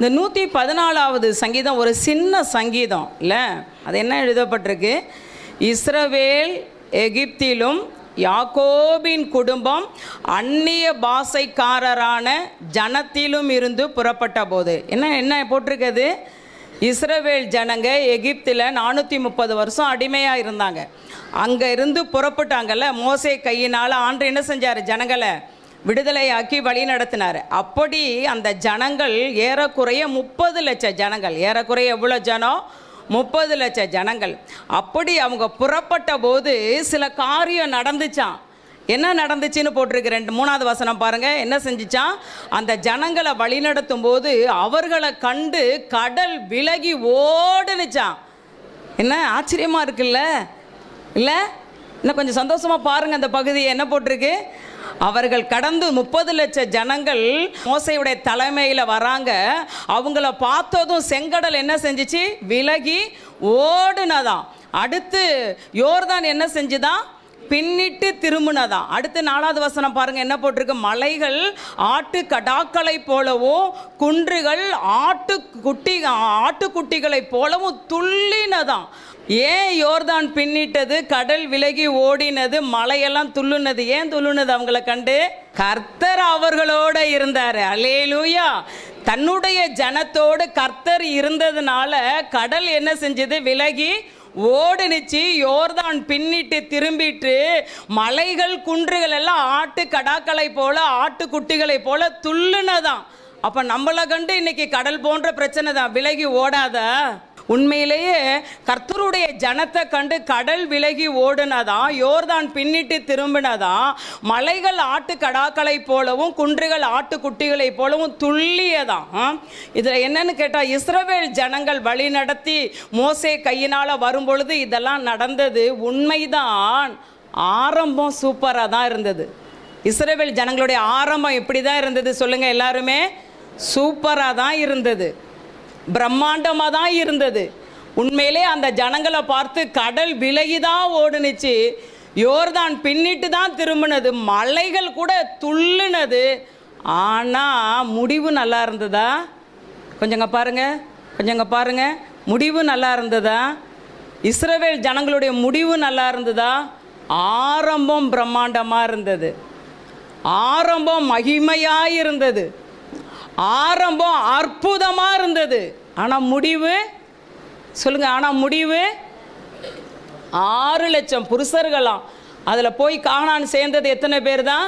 இந்த நூற்றி பதினாலாவது சங்கீதம் ஒரு சின்ன சங்கீதம் இல்லை அது என்ன எழுதப்பட்டிருக்கு இஸ்ரவேல் எகிப்திலும் யாக்கோபின் குடும்பம் அந்நிய பாஷைக்காரரான ஜனத்திலும் இருந்து புறப்பட்ட போது என்ன என்ன போட்டிருக்குது இஸ்ரவேல் ஜனங்க எகிப்தில் நானூற்றி முப்பது வருஷம் அடிமையாக இருந்தாங்க அங்கே இருந்து புறப்பட்டாங்கல்ல மோசே கையினால் ஆண்டு என்ன செஞ்சார் ஜனங்களை விடுதலையாக்கி வழி நடத்தினார் அப்படி அந்த ஜனங்கள் ஏறக்குறைய முப்பது லட்சம் ஜனங்கள் ஏறக்குறைய எவ்வளோ ஜனம் முப்பது லட்சம் ஜனங்கள் அப்படி அவங்க புறப்பட்ட போது சில காரியம் நடந்துச்சான் என்ன நடந்துச்சுன்னு போட்டிருக்கு ரெண்டு மூணாவது வசனம் பாருங்க என்ன செஞ்சுச்சான் அந்த ஜனங்களை வழிநடத்தும் போது அவர்களை கண்டு கடல் விலகி ஓடுனுச்சான் என்ன ஆச்சரியமா இருக்குல்ல இல்லை இன்னும் கொஞ்சம் சந்தோஷமா பாருங்க அந்த பகுதியை என்ன போட்டிருக்கு அவர்கள் கடந்து முப்பது லட்சம் ஜனங்கள் மோசையுடைய தலைமையில் வராங்க அவங்கள பார்த்ததும் செங்கடல் என்ன செஞ்சுச்சு விலகி ஓடுனதாம் அடுத்து யோர்தான் என்ன செஞ்சுதான் பின்னிட்டு திரும்பினதாம் அடுத்து நாலாவது வசனம் பாருங்க என்ன போட்டிருக்கு மலைகள் ஆட்டு கடாக்களை போலவும் குன்றுகள் ஆட்டு குட்டி ஆட்டுக்குட்டிகளைப் போலவும் துள்ளினதாம் ஏன் யோர்தான் பின்னிட்டது கடல் விலகி ஓடினது மலையெல்லாம் துள்ளுனது ஏன் துள்ளுனது அவங்கள கண்டு கர்த்தர் அவர்களோட இருந்தார் அலேலூயா தன்னுடைய ஜனத்தோடு கர்த்தர் இருந்ததுனால கடல் என்ன செஞ்சது விலகி ஓடுனுச்சு யோர்தான் பின்னிட்டு திரும்பிட்டு மலைகள் குன்றுகள் எல்லாம் ஆட்டு கடாக்களை போல ஆட்டுக்குட்டிகளை போல துள்ளுனதாம் அப்ப நம்மளை கண்டு இன்னைக்கு கடல் போன்ற பிரச்சனை தான் விலகி ஓடாத உண்மையிலேயே கர்த்தருடைய ஜனத்தை கண்டு கடல் விலகி ஓடுனதான் யோர்தான் பின்னிட்டு திரும்பினதான் மலைகள் ஆட்டு கடாக்களை போலவும் குன்றுகள் ஆட்டுக்குட்டிகளை போலவும் துள்ளியதாம் இதில் என்னன்னு கேட்டால் இஸ்ரவேல் ஜனங்கள் வழி நடத்தி மோசே கையினால் வரும்பொழுது இதெல்லாம் நடந்தது உண்மைதான் ஆரம்பம் சூப்பராக தான் இருந்தது இஸ்ரவேல் ஜனங்களுடைய ஆரம்பம் எப்படி தான் இருந்தது சொல்லுங்க எல்லாருமே சூப்பராக தான் இருந்தது பிரம்மாண்டமாக தான் இருந்தது உண்மையிலே அந்த ஜனங்களை பார்த்து கடல் விலகி தான் ஓடுனுச்சு யோர்தான் பின்னிட்டு தான் திரும்பினது மலைகள் கூட துள்ளுனது ஆனால் முடிவு நல்லா இருந்ததா கொஞ்சங்க பாருங்க கொஞ்சங்க பாருங்க முடிவு நல்லா இருந்ததா இஸ்ரவேல் ஜனங்களுடைய முடிவு நல்லா இருந்ததா ஆரம்பம் பிரம்மாண்டமாக இருந்தது ஆரம்பம் மகிமையாக இருந்தது ஆரம்பம் அற்புதமாக இருந்தது ஆனால் முடிவு சொல்லுங்க ஆனால் முடிவு ஆறு லட்சம் புருஷர்களாம் அதில் போய் காணான் சேர்ந்தது எத்தனை பேர் தான்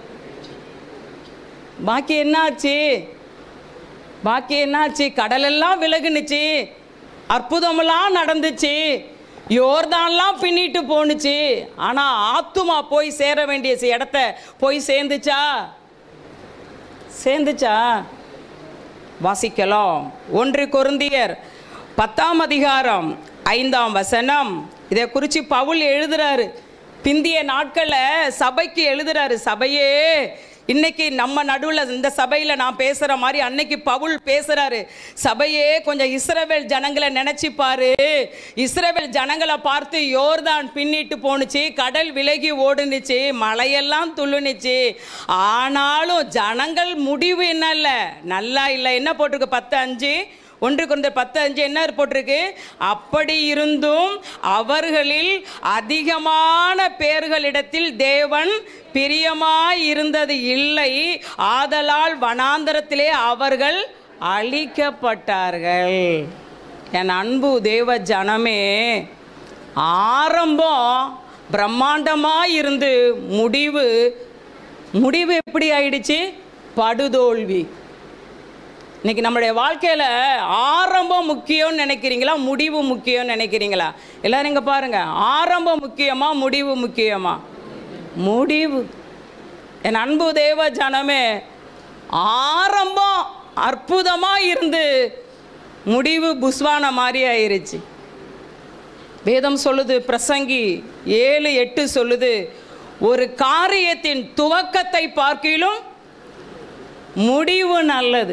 பாக்கி என்னாச்சு பாக்கி என்னாச்சு கடலெல்லாம் விலகுனுச்சு அற்புதமெல்லாம் நடந்துச்சு யோர்தான்லாம் பின்னிட்டு போணுச்சு ஆனால் ஆத்துமா போய் சேர வேண்டிய இடத்த போய் சேர்ந்துச்சா சேர்ந்துச்சா வாசிக்கலாம் ஒன்று கொருந்தியர் பத்தாம் அதிகாரம் ஐந்தாம் வசனம் இதை குறித்து பவுல் எழுதுறாரு பிந்திய நாட்களில் சபைக்கு எழுதுறாரு சபையே இன்னைக்கு நம்ம நடுவில் இந்த சபையில் நான் பேசுகிற மாதிரி அன்னைக்கு பவுல் பேசுகிறாரு சபையே கொஞ்சம் இஸ்ரவேல் ஜனங்களை நினச்சி பாரு இஸ்ரவேல் ஜனங்களை பார்த்து யோர்தான் பின்னிட்டு போணுச்சு கடல் விலகி ஓடுனுச்சு மலையெல்லாம் துள்ளுனுச்சு ஆனாலும் ஜனங்கள் முடிவு என்ன இல்லை நல்லா இல்லை என்ன போட்டிருக்கு பத்து அஞ்சு ஒன்று குறைந்த பத்து அஞ்சு என்ன போட்டிருக்கு அப்படி இருந்தும் அவர்களில் அதிகமான பேர்களிடத்தில் தேவன் பிரியமாய் இருந்தது இல்லை ஆதலால் வனாந்தரத்திலே அவர்கள் அழிக்கப்பட்டார்கள் என் அன்பு தேவ ஜனமே ஆரம்பம் பிரம்மாண்டமாக இருந்து முடிவு முடிவு எப்படி ஆயிடுச்சு படுதோல்வி இன்னைக்கு நம்மளுடைய வாழ்க்கையில் ஆரம்பம் முக்கியம்னு நினைக்கிறீங்களா முடிவு முக்கியம்னு நினைக்கிறீங்களா எல்லாரும் இங்கே பாருங்க ஆரம்பம் முக்கியமா முடிவு முக்கியமா முடிவு என் அன்பு தேவ ஜனமே ஆரம்பம் அற்புதமாக இருந்து முடிவு புஸ்வான மாதிரி ஆயிருச்சு வேதம் சொல்லுது பிரசங்கி ஏழு எட்டு சொல்லுது ஒரு காரியத்தின் துவக்கத்தை பார்க்கிலும் முடிவு நல்லது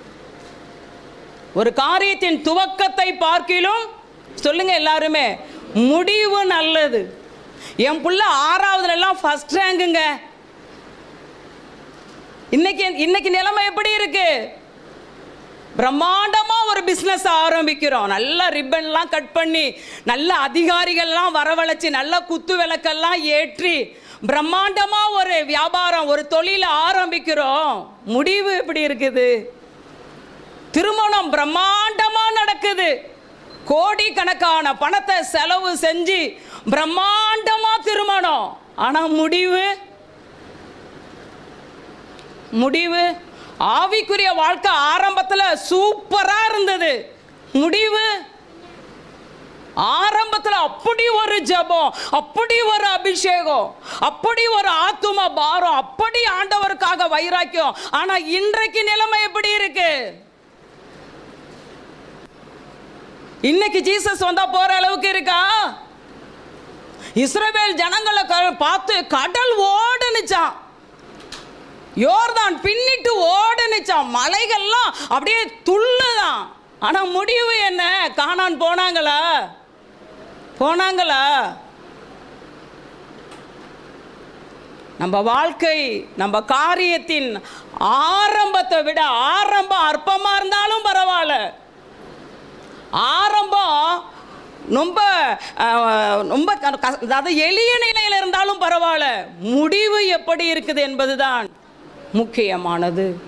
ஒரு காரியத்தின் துவக்கத்தை பார்க்கிலும் சொல்லுங்க எல்லாருமே முடிவு நல்லது என் புள்ள ஆறாவதுல எல்லாம் ஃபர்ஸ்ட் ரேங்குங்க இன்னைக்கு இன்னைக்கு நிலைமை எப்படி இருக்கு பிரம்மாண்டமாக ஒரு பிஸ்னஸ் ஆரம்பிக்கிறோம் நல்ல ரிப்பன்லாம் கட் பண்ணி நல்ல அதிகாரிகள்லாம் வரவழைச்சி நல்ல குத்து விளக்கெல்லாம் ஏற்றி பிரம்மாண்டமாக ஒரு வியாபாரம் ஒரு தொழிலை ஆரம்பிக்கிறோம் முடிவு எப்படி இருக்குது திருமணம் பிரம்மாண்டமாக நடக்குது கோடிக்கணக்கான பணத்தை செலவு செஞ்சு பிரம்மாண்டமாக திருமணம் ஆனால் முடிவு முடிவு ஆவிக்குரிய வாழ்க்கை ஆரம்பத்தில் சூப்பராக இருந்தது முடிவு ஆரம்பத்தில் அப்படி ஒரு ஜெபம் அப்படி ஒரு அபிஷேகம் அப்படி ஒரு ஆத்தும பாரம் அப்படி ஆண்டவருக்காக வைராக்கியம் ஆனா இன்றைக்கு நிலைமை எப்படி இருக்கு இன்னைக்கு ஜீசஸ் வந்தா போற அளவுக்கு இருக்கா இஸ்ரவேல் ஜனங்களை க- பார்த்து கடல் ஓடுனுச்சான் யோர்தான் பின்னிட்டு ஓடுனுச்சான் மலைகள்லாம் அப்படியே துள்ளுதான் ஆனா முடிவு என்ன காணான் போனாங்களா போனாங்களா நம்ம வாழ்க்கை நம்ம காரியத்தின் ஆரம்பத்தை விட ஆரம்பம் அற்பமா இருந்தாலும் பரவாயில்ல ஆரம்பம் ரொம்ப அஹ், ரொம்ப க- க- அதாவது எளிய நிலையில் இருந்தாலும் பரவாயில்ல முடிவு எப்படி இருக்குது என்பதுதான் முக்கியமானது